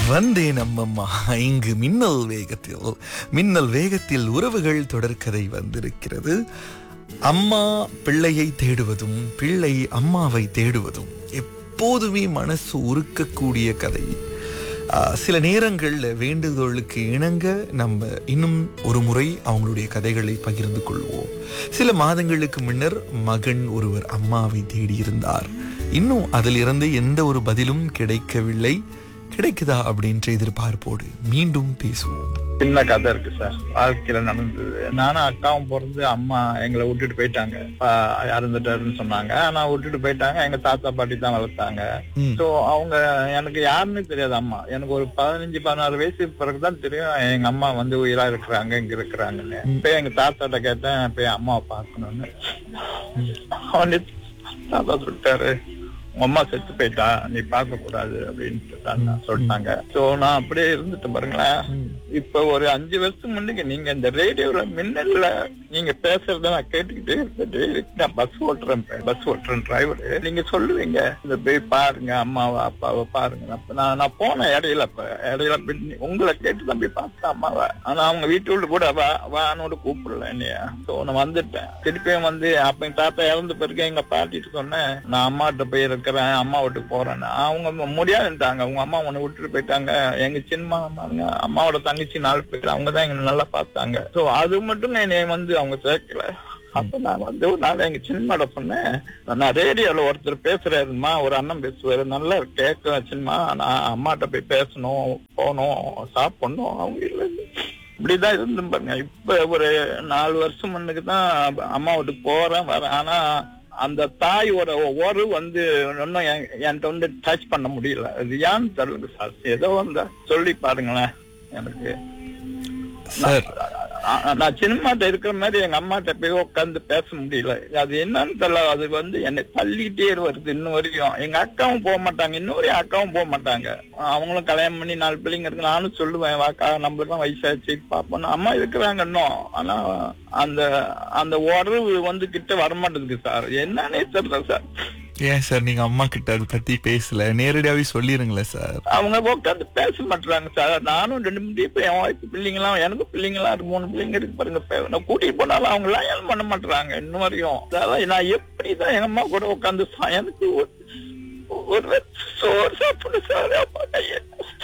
வந்தேன் அம்மம்மா இங்கு மின்னல் வேகத்தில் மின்னல் வேகத்தில் உறவுகள் தொடர்கதை வந்திருக்கிறது அம்மா பிள்ளையை தேடுவதும் பிள்ளை அம்மாவை தேடுவதும் எப்போதுமே மனசு உருக்கக்கூடிய கதை ஆ, சில நேரங்களில் வேண்டுகோளுக்கு இணங்க நம்ம இன்னும் ஒரு முறை அவங்களுடைய கதைகளை பகிர்ந்து கொள்வோம் சில மாதங்களுக்கு முன்னர் மகன் ஒருவர் அம்மாவை தேடியிருந்தார் இன்னும் அதிலிருந்து எந்த ஒரு பதிலும் கிடைக்கவில்லை கிடைக்குதா அப்படின்ற எதிர்பார்ப்போடு மீண்டும் பேசுவோம் சின்ன கதை இருக்கு சார் வாழ்க்கையில நடந்தது நானும் அக்காவும் பிறந்து அம்மா எங்களை விட்டுட்டு போயிட்டாங்க ஆஹ் இறந்துட்டாருன்னு சொன்னாங்க ஆனா விட்டுட்டு போயிட்டாங்க எங்க தாத்தா பாட்டி தான் வளர்த்தாங்க ம். சோ அவங்க எனக்கு யாருன்னு தெரியாது அம்மா எனக்கு ஒரு பதினஞ்சு பதினாறு வயசு பிறகுதான் தெரியும் எங்க அம்மா வந்து உயிரா இருக்கிறாங்க இங்க இருக்கிறாங்கன்னு இப்ப எங்க தாத்தாட்ட கேட்டேன் போய் அம்மாவை பார்க்கணும்னு அவனே தாத்தா சொல்லிட்டாரு உங்க அம்மா செத்து போயிட்டா நீ பார்க்க கூடாது அப்படின்னு தான் சொல்லிட்டாங்க சோ நான் அப்படியே இருந்துட்டு பாருங்களேன் இப்ப ஒரு அஞ்சு வருஷம் முன்னுக்கு நீங்க இந்த ரேடியோல மின்னல்ல நீங்க பேசுறத நான் கேட்டுக்கிட்டே இருந்துட்டு நான் பஸ் ஓட்டுறேன் பஸ் ஓட்டுறேன் டிரைவர் நீங்க சொல்லுவீங்க இந்த போய் பாருங்க அம்மாவை அப்பாவை பாருங்க அப்ப நான் நான் போனேன் இடையில அப்ப இடையில பின்- உங்களை கேட்டு தான் போய் பார்த்தேன் அம்மாவை ஆனா அவங்க வீட்டுள்ள கூட வா வானோட கூப்பிடல என்னையா சோ நான் வந்துட்டேன் திருப்பியும் வந்து அப்ப எங்க தாத்தா இறந்த பிறகு எங்க பாட்டிட்டு சொன்னேன் நான் அம்மாட்ட போய் இருக்கிறேன் அம்மா வீட்டுக்கு போறேன்னு அவங்க முடியாதுட்டாங்க அவங்க அம்மா உன்னை விட்டுட்டு போயிட்டாங்க எங்க சின்ன அம்மாங்க அம்மாவோட தங்கச்சி நாலு பேர் அவங்க தான் எங்களை நல்லா பார்த்தாங்க சோ அது மட்டும் என்னை வந்து அவங்க சேர்க்கல அப்ப நான் வந்து ஒரு நாள் எங்க சின்னமாட சொன்னேன் நான் ரேடியோல ஒருத்தர் பேசுறாருமா ஒரு அண்ணன் பேசுவாரு நல்லா கேட்க சின்னமா நான் அம்மாட்ட போய் பேசணும் போகணும் சாப்பிடணும் அவங்க இல்ல இப்படிதான் இருந்து பாருங்க இப்ப ஒரு நாலு வருஷம் முன்னுக்கு தான் அம்மா வீட்டுக்கு போறேன் வரேன் ஆனா அந்த தாயோட ஒரு வந்து இன்னும் என்- என்கிட்ட வந்து டச் பண்ண முடியல அது ஏன்னு தெரியல சார் ஏதோ வந்து சொல்லி பாருங்களேன் எனக்கு சார் ஆ- நான் சினிமாட்ட இருக்கிற மாதிரி எங்க அம்மாட்ட போய் உட்காந்து பேச முடியல அது என்னன்னு தெரியல அது வந்து என்னை தள்ளிட்டே வருது இன்னும் வரைக்கும் எங்க அக்காவும் போக மாட்டாங்க இன்னும் வரையும் அக்காவும் போக மாட்டாங்க அவங்களும் கல்யாணம் பண்ணி நாலு பிள்ளைங்க இருக்கு நானும் சொல்லுவேன் வாக்கா நம்மளுக்கும் வயசாச்சு பாப்போம் அம்மா இருக்கிறாங்க இன்னும் ஆனா அந்த அந்த உறவு வந்து கிட்ட வரமாட்டேங்குது சார் என்னன்னே தெரியல சார் ஏன் சார் நீங்க அம்மா கிட்ட அதை பத்தி பேசல நேரடியாவே சொல்லிருங்களேன் சார் அவங்க உட்காந்து பேச மாட்டாங்க சார் நானும் ரெண்டு மூணு இப்ப என் ஒய்ஃப் பிள்ளைங்களாம் எனக்கு பிள்ளைங்களா இருக்கு மூணு பிள்ளைங்க இருக்கு பாருங்க பே- நான் கூட்டிட்டு போனாலும் அவங்க லயன் பண்ண மாட்டாங்க இன்னும் வரையும் அதான் நான் எப்படிதான் எங்க அம்மா கூட உட்காந்து எனக்கு ஒரு ஒரு சோறு சாப்பிடு சார் அம்மா கையை.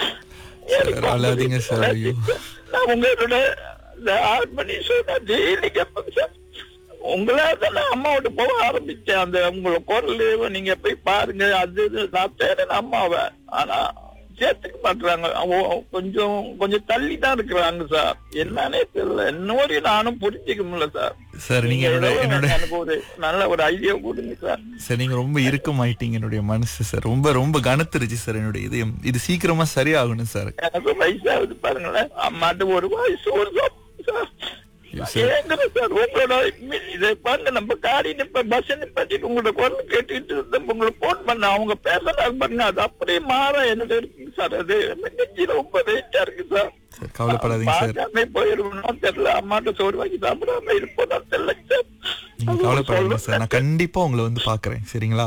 எனக்கு அழாதீங்க சார், ஐயோ. நான் உங்களோட இந்த ஆறு மணி ஷோ நான் டெய்லி கேட்பேன் சார் உங்களா தான் நான் அம்மா விட்டு போக ஆரம்பிச்சேன் அந்த உங்களை குரல் நீங்க போய் பாருங்க அது இது நான் தேடின அம்மாவை ஆனா சேர்த்துக்க மாட்டாங்க கொஞ்சம் கொஞ்சம் தள்ளி தான் இருக்கிறாங்க சார் என்னன்னே தெரியல இன்னும் வரையும் நானும் புரிஞ்சுக்க முடியல சார் சார் நீங்க என்னோட ஏதோ என்னோட எனக்கு ஒரு நல்ல ஒரு ஐடியா கொடுங்க சார் சார் நீங்க ரொம்ப இறுக்கமாயிட்டீங்க என்னுடைய மனசு சார் ரொம்ப ரொம்ப கனத்துருச்சு சார் என்னுடைய இதயம் இது சீக்கிரமா சரியாகணும் சார் எனக்கு வயசாகுது பாருங்களேன் அம்மாட்ட ஒரு வயசு ஒரு சார் ஐயோ, சார். ஏங்குறேன் சார் உங்களோட இம்மி- இதை பாருங்க நம்ம காடி நிப்ப பஸ் நிப்பாட்டிட்டு உங்களோட குரல் கேட்டுட்டு இருந்தேன் உங்களுக்கு போன் பண்ண அவங்க பேசுறாங்க பாருங்க அது அப்படியே மாற எனக்கு இருக்குங்க சார் அது நெஞ்சில ரொம்ப வெயிட்டா இருக்கு சார் சார் கவலைப்படாதீங்க சார் பார்க்காம போயிருக்கணும் தெரியல அம்மாட்ட சோறு வாங்கி சாப்பிடாம இருப்போம் தெரியல சார் நீங்க கவலைப்படாதீங்க சார் நான் கண்டிப்பா உங்களை வந்து பாக்குறேன் சரிங்களா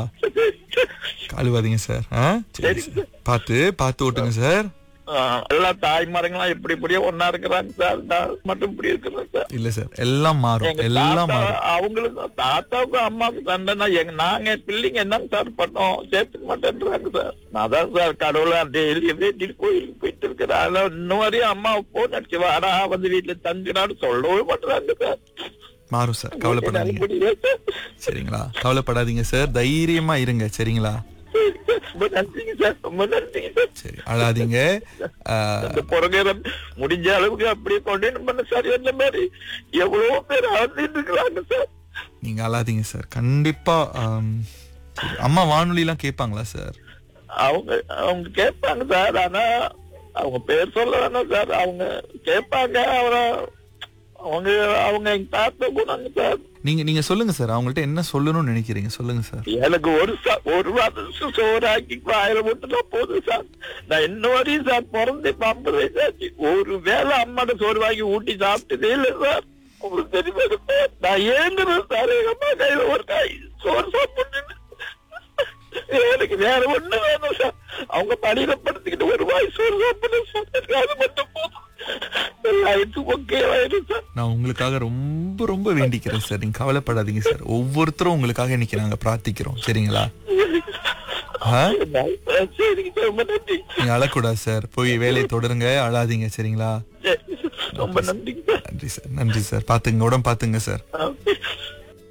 கழுவாதீங்க சார் ஆ சரி சார் பார்த்து பார்த்து ஓட்டுங்க சார் ஆஹ் எல்லா தாய்மார்கள்லாம் எப்படி இப்படியே ஒன்னா இருக்கிறாங்க சார் நான் மட்டும் இப்படி இருக்கிறேன் சார் இல்ல சார் எல்லாம் மாறும் எங்க எல்லாம் தாத்தா மாறும் அவங்களுக்கு தாத்தாவுக்கும் அம்மாவுக்கும் சண்டைனா எங்க நாங்க பிள்ளைங்க என்னங்க சார் பண்ணோம் சேர்த்துக்க மாட்டேன்றாங்க சார் நான் தான் சார் கடவுளா டெய்லி வேண்டிட்டு கோயிலுக்கு போயிட்டு இருக்கிறேன் ஆனா இன்னும் வரையும் அம்மா போன் அடிச்சு வாடா வந்து வீட்டுல தங்குனான்னு சொல்லவே மாட்டாங்க சார் மாறும் சார் கவலைப்படாதீங்க முடியல சார் சரிங்களா கவலைப்படாதீங்க சார் தைரியமா இருங்க சரிங்களா சரி சார். ரொம்ப நன்றிங்க சார் ரொம்ப நன்றிங்க சார் சரி அழாதீங்க ஆ, அந்த புறகரம் முடிஞ்ச அளவுக்கு அப்படியே கொண்டு பண்ண சார் என்ன மாதிரி எவ்வளவு பேர் அழுந்துட்டு இருக்கிறாங்க சார் நீங்க அழாதீங்க சார் கண்டிப்பா ஆம், சரி. அம்மா வானொலி எல்லாம் கேட்பாங்களா சார் அவங்க அவங்க கேட்பாங்க சார் ஆனா அவங்க பேர் சொல்ல வேணாம் சார் அவங்க கேட்பாங்க அவரை அவங்க அவங்க எங்க தாத்தா போனாங்க சார் நீங்க நீங்க சொல்லுங்க சார் அவங்கள்ட்ட என்ன சொல்லணும்னு நினைக்கிறீங்க சொல்லுங்க சார் எனக்கு ஒரு சா- ஒரு வருஷம் சோறாக்கி வாயில விட்டுனா போதும் சார் நான் இன்ன வரையும் சார் பிறந்து இப்ப ஐம்பது வயசாச்சு ஒரு வேளை அம்மாட்ட சோறு வாங்கி ஊட்டி சாப்பிட்டதே இல்லை சார் உங்களுக்கு தெரியுமா சார் நான் ஏங்குறேன் சார் எங்க அம்மா கையில ஒரு காய் சோறு சாப்பிட்டு எனக்கு வேற ஒண்ணு வேணும் சார் அவங்க பணியில படுத்துக்கிட்டு ஒரு வாய்ஸ் ஒரு சாப்பிடணும் சார் எனக்கு அது மட்டும் போதும் எல்லாருக்கும் ஓகே ஆயிடும் சார் நான் உங்களுக்காக ரொம்ப ரொம்ப வேண்டிக்கிறேன் சார் நீங்க கவலைப்படாதீங்க சார் ஒவ்வொருத்தரும் உங்களுக்காக இன்னைக்கு நாங்க பிரார்த்திக்கிறோம் சரிங்களா ஆ? சரிங்க சார் ரொம்ப நன்றி நீங்க அழக்கூடாது சார் போய் வேலையை தொடருங்க அழாதீங்க சரிங்களா சரி, ரொம்ப நன்றிங்க சார் நன்றி சார் நன்றி சார் பாத்துங்க உடம்பு பாத்துங்க சார் ஆ.